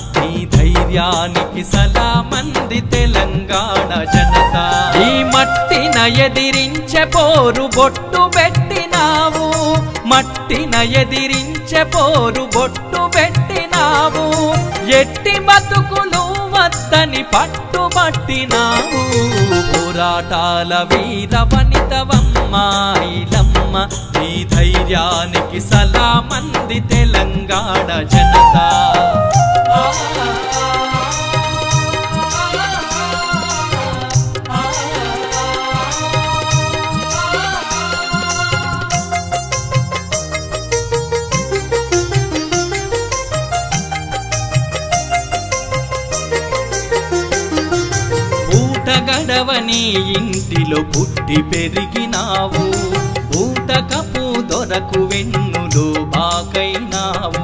నీ ధైర్యానికి సలామంది తెలంగాణ జనత ఈ మట్టిన ఎదిరించే పోరు బొట్టు పెట్టినావు మట్టిన ఎదిరించే పోరు బొట్టు పెట్టినావు ఎట్టి బతుకులు వద్దని పట్టుబట్టినావు పోరాటాల వీర వనితవమ్మాయిలమ్మ నీ ధైర్యానికి సలామంది తెలంగాణ జనత పూట గడవని ఇంటిలో పుట్టి పెరిగినావు ఊటకపు దొరకు వెన్నులో బాకైనావు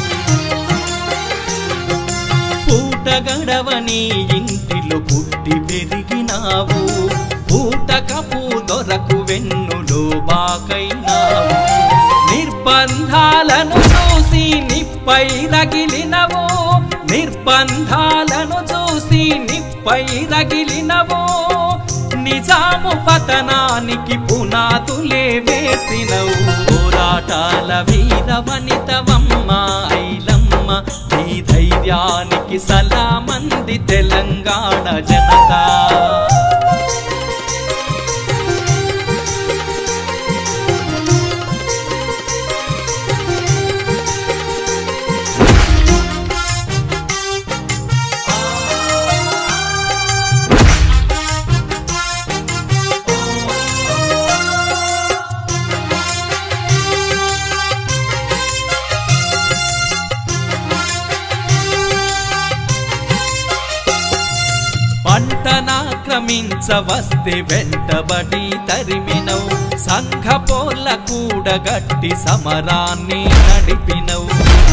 పూట గడవని ఇంటిలో పుట్టి పెరిగినావు ఊటకపు దొరకు వెన్నులో బాకైనావు నిర్బంధాలను చూసి నిప్పై రగిలినవు నిర్బంధాలను చూసి నిప్పై రగిలినవు నిజాము పతనానికి పునాదులే వేసినవు పోరాటాల వీర వనితవమ్మ ఐలమ్మ నీ ధైర్యానికి సలామంది తెలంగాణ జనత పంటనాక్రమించవస్తే వెంటబడి తరిమినవు సంఘ పోల కూడగట్టి సమరాన్ని నడిపినవు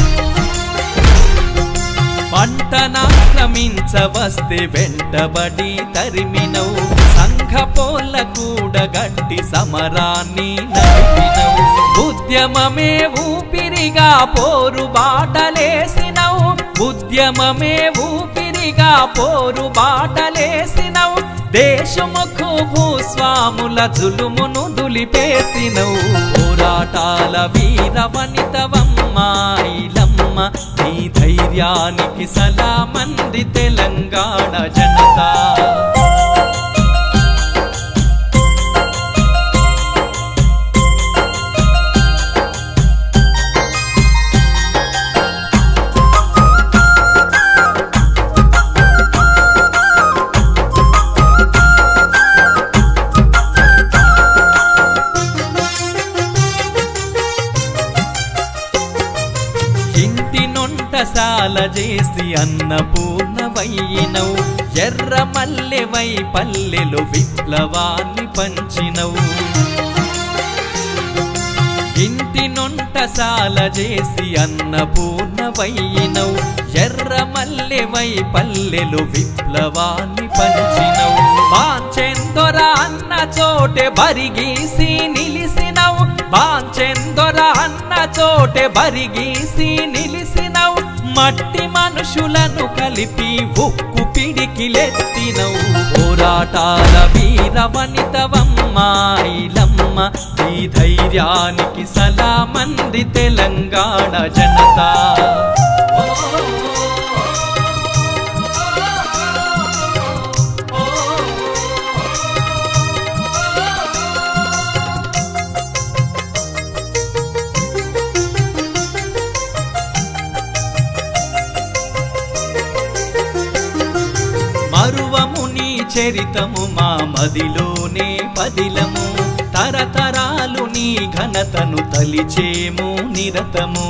పంటనాక్రమించవస్తే వెంటబడి తరిమినవు సంఘ పోల కూడగట్టి సమరాన్ని నడిపినవు ఉద్యమమే ఊపిరిగా పోరు బాటలేసినవు ఉద్యమమే ఊపిరిగా పోరు బాటలేసినవు దేశముఖు భూస్వాముల జులుమును దులిపేసినవు పోరాటాల వీర వనితవమ్మాయిలమ్మ నీ ధైర్యానికి సలామంది తెలంగాణ జనత ఇంటి నొంటసాల చేసి అన్నపూర్ణవయ్యినవు ఎర్ర మల్లెవై పల్లెలు విప్లవాన్ని పంచినవు ఇంటి నొంటసాల చేసి అన్నపూర్ణవయ్యినవు ఎర్ర మల్లెవై పల్లెలు విప్లవాన్ని పంచినవు బాంచెందొర అన్న చోటే బరిగీసి నిలిసినవు బాంచెందొర అన్న చోటే బరిగీసి నిలిసినవు మట్టి మనుషులను కలిపి ఉక్కు పిడికిలెత్తినవు పోరాటాల వీర వనితవమ్మాయిలమ్మ ఈ ధైర్యానికి సలామంది తెలంగాణ జనత మరువము నీ చరితము మా మదిలోనే పదిలము తరతరాలు నీ ఘనతను తలిచేము నిరతము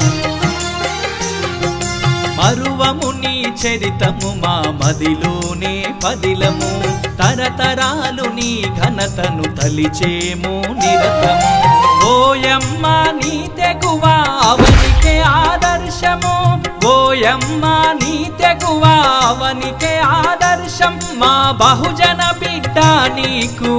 మరువము నీ చరితము మా మదిలోనే పదిలము తరతరాలు నీ ఘనతను తలిచేము నిరతము ఓయమ్మ నీ తెగువ అవనికే ఆదర్శము ఓయమ్మ నీ తెగువ అవనికే ఆదర్శం మా బహుజన బిడ్డ నీకు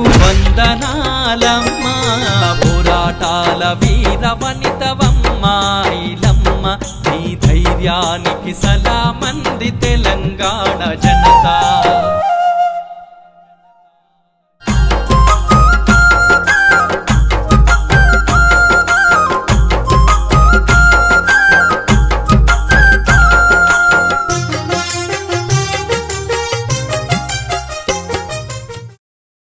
వందనాలమ్మా పోరాటాల వీర వనితవమ్మాయిలమ్మ నీ నీ ధైర్యానికి సలామంది తెలంగాణ జనత